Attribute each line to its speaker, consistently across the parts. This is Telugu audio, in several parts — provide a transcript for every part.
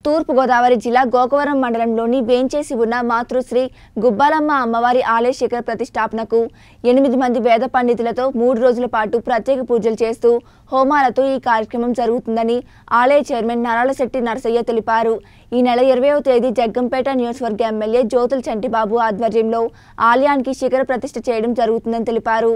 Speaker 1: తూర్పుగోదావరి జిల్లా గోకవరం మండలంలోని వేంచేసి ఉన్న మాతృశ్రీ గుబ్బాలమ్మ అమ్మవారి ఆలయ శిఖర ప్రతిష్టాపనకు ఎనిమిది మంది వేద పండితులతో మూడు రోజుల పాటు ప్రత్యేక పూజలు చేస్తూ హోమాలతో ఈ కార్యక్రమం జరుగుతుందని ఆలయ చైర్మన్ నరాలశెట్టి నరసయ్య తెలిపారు ఈ నెల ఇరవైవ తేదీ జగ్గంపేట నియోజకవర్గ ఎమ్మెల్యే జ్యోతుల చంటిబాబు ఆధ్వర్యంలో ఆలయానికి శిఖర ప్రతిష్ఠ చేయడం జరుగుతుందని తెలిపారు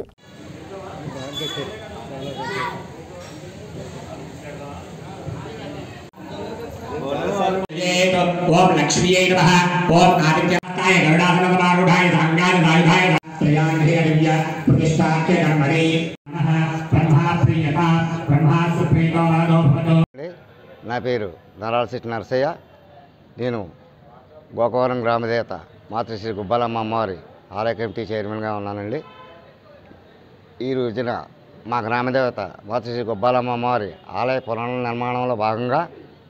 Speaker 2: ఓం లక్ష్మీయై నమః ఓం ఆదిత్యాయ గరుడాసనమారూఢాయ సాంగాయ సాయుధాయ త్రయాగ్రహే దివ్య ప్రతిష్టాఖ్య కర్మణే నమః బ్రహ్మా ప్రియత బ్రహ్మా సుప్రీతో భవతు
Speaker 3: అండి. నా పేరు నరాలశెట్టి నరసయ్య నేను గోకవరం గ్రామదేవత మాతృశ్రీ గుబ్బాలమ్మ అమ్మవారి ఆలయ కమిటీ చైర్మన్గా ఉన్నానండి ఈ రోజున మా గ్రామదేవత మాతృశ్రీ గుబ్బాలమ్మ అమ్మవారి ఆలయ పునర్నిర్మాణంలో భాగంగా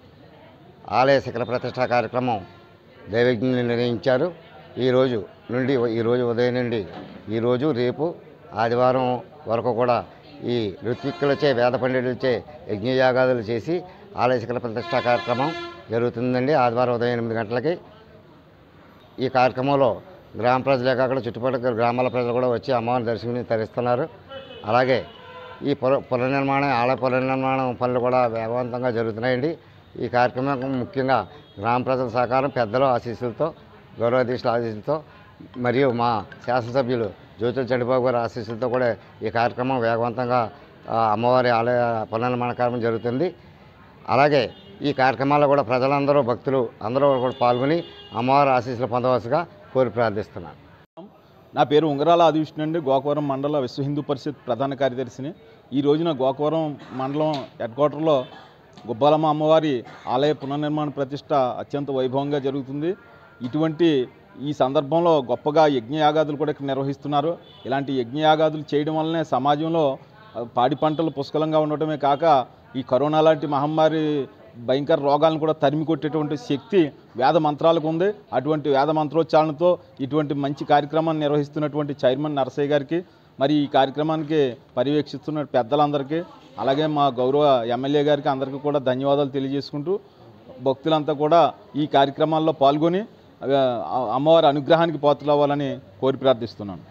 Speaker 3: ఆలయ శిఖర ప్రతిష్ట కార్యక్రమం దైవజ్ఞులు నిర్వహించారు ఈరోజు నుండి ఈరోజు ఉదయం నుండి ఈరోజు రేపు ఆదివారం వరకు కూడా ఈ ఋత్విక్కులచే వేద పండితులచే యజ్ఞయాగాదులు చేసి ఆలయ శిఖర ప్రతిష్ట కార్యక్రమం జరుగుతుందండి ఆదివారం ఉదయం ఎనిమిది గంటలకి ఈ కార్యక్రమంలో గ్రామ ప్రజలే కాకుండా చుట్టుపక్కల గ్రామాల ప్రజలు కూడా వచ్చి అమ్మవారిని దర్శించి తరిస్తున్నారు అలాగే ఈ పుర పునర్నిర్మాణం ఆలయ పునర్నిర్మాణం పనులు కూడా వేగవంతంగా జరుగుతున్నాయండి ఈ కార్యక్రమం ముఖ్యంగా గ్రామ ప్రజల సహకారం పెద్దల ఆశీస్సులతో గౌరవాధీశుల ఆశీస్సులతో మరియు మా శాసనసభ్యులు జ్యోతుల చండిబాబు గారి ఆశీస్సులతో కూడా ఈ కార్యక్రమం వేగవంతంగా ఆ, అమ్మవారి ఆలయ పునర్నిర్మాణ కార్యక్రమం జరుగుతుంది అలాగే ఈ కార్యక్రమాల్లో కూడా ప్రజలందరూ భక్తులు అందరూ కూడా పాల్గొని అమ్మవారి ఆశీస్సులు పొందవలసిగా కోరి ప్రార్థిస్తున్నాను
Speaker 4: నా పేరు ఉంగరాల ఆదివిష్ణు అండి గోకవరం మండల విశ్వ హిందూ పరిషత్ ప్రధాన కార్యదర్శిని ఈ రోజున గోకవరం మండలం హెడ్ క్వార్టర్లో గుబ్బాలమ్మ అమ్మవారి ఆలయ పునర్నిర్మాణ ప్రతిష్ట అత్యంత వైభవంగా జరుగుతుంది ఇటువంటి ఈ సందర్భంలో గొప్పగా యజ్ఞయాగాదులు కూడా ఇక్కడ నిర్వహిస్తున్నారు ఇలాంటి యజ్ఞయాగాదులు చేయడం వల్లనే సమాజంలో ఆ, పాడి పంటలు పుష్కలంగా ఉండటమే కాక ఈ కరోనా లాంటి మహమ్మారి భయంకర రోగాలను కూడా తరిమి కొట్టేటువంటి శక్తి వేద మంత్రాలకు ఉంది అటువంటి వేద మంత్రోచ్చారణతో ఇటువంటి మంచి కార్యక్రమాన్ని నిర్వహిస్తున్నటువంటి చైర్మన్ నరసయ్య గారికి మరి ఈ కార్యక్రమానికి పర్యవేక్షిస్తున్న పెద్దలందరికీ అలాగే మా గౌరవ ఎమ్మెల్యే గారికి అందరికీ కూడా ధన్యవాదాలు తెలియజేసుకుంటూ భక్తులంతా కూడా ఈ కార్యక్రమాల్లో పాల్గొని ఆ, అమ్మవారి అనుగ్రహానికి పాత్రలు అవ్వాలని కోరి ప్రార్థిస్తున్నాను